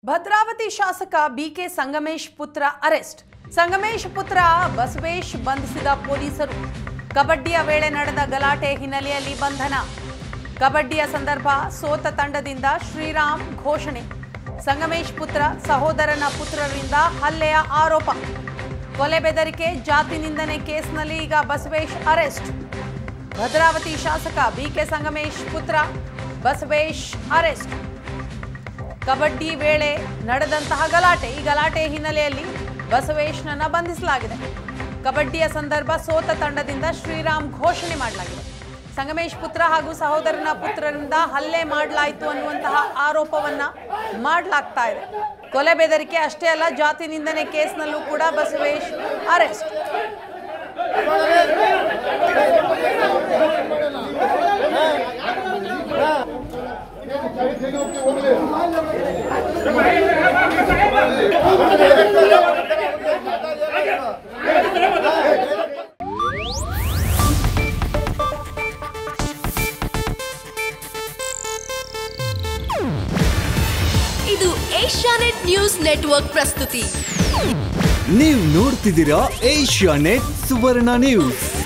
ಭದ್ರಾವತಿ ಶಾಸಕ ಬಿಕೆ ಸಂಗಮೇಶ್ ಪುತ್ರ ಅರೆಸ್ಟ್ ಸಂಗಮೇಶ್ ಪುತ್ರ ಬಸವೇಶ್ ಬಂಧಿಸಿದ ಪೊಲೀಸರು ಕಬಡ್ಡಿಯ ವೇಳೆ ನಡೆದ ಗಲಾಟೆ ಹಿನ್ನೆಲೆಯಲ್ಲಿ ಬಂಧನ ಕಬಡ್ಡಿಯ ಸಂದರ್ಭ ಸೋತ ತಂಡದಿಂದ ಶ್ರೀರಾಮ್ ಘೋಷಣೆ ಸಂಗಮೇಶ್ ಪುತ್ರ ಸಹೋದರನ ಪುತ್ರರಿಂದ ಹಲ್ಲೆಯ ಆರೋಪ ಕೊಲೆ ಬೆದರಿಕೆ ಜಾತಿ ನಿಂದನೆ ಕೇಸ್ನಲ್ಲಿ ಈಗ ಬಸವೇಶ್ ಅರೆಸ್ಟ್ ಭದ್ರಾವತಿ ಶಾಸಕ ಬಿಕೆ ಸಂಗಮೇಶ್ ಪುತ್ರ ಬಸವೇಶ್ ಅರೆಸ್ಟ್ ಕಬಡ್ಡಿ ವೇಳೆ ನಡೆದಂತಹ ಗಲಾಟೆ ಈ ಗಲಾಟೆ ಹಿನ್ನೆಲೆಯಲ್ಲಿ ಬಸವೇಶ್ನನ್ನ ಬಂಧಿಸಲಾಗಿದೆ ಕಬಡ್ಡಿಯ ಸಂದರ್ಭ ಸೋತ ತಂಡದಿಂದ ಶ್ರೀರಾಮ್ ಘೋಷಣೆ ಮಾಡಲಾಗಿದೆ ಸಂಗಮೇಶ್ ಪುತ್ರ ಹಾಗೂ ಸಹೋದರನ ಪುತ್ರರಿಂದ ಹಲ್ಲೆ ಮಾಡಲಾಯಿತು ಅನ್ನುವಂತಹ ಆರೋಪವನ್ನ ಮಾಡಲಾಗ್ತಾ ಇದೆ ಕೊಲೆ ಬೆದರಿಕೆ ಅಷ್ಟೇ ಅಲ್ಲ ಜಾತಿ ನಿಂದನೆ ಕೇಸ್ನಲ್ಲೂ ಕೂಡ ಬಸವೇಶ್ ಅರೆಸ್ಟ್ ಇದು ಏಷ್ಯಾನೆಟ್ ನ್ಯೂಸ್ ನೆಟ್ವರ್ಕ್ ಪ್ರಸ್ತುತಿ ನೀವು ನೋಡ್ತಿದ್ದೀರಾ ಏಷ್ಯಾ ನೆಟ್ ಸುವರ್ಣ ನ್ಯೂಸ್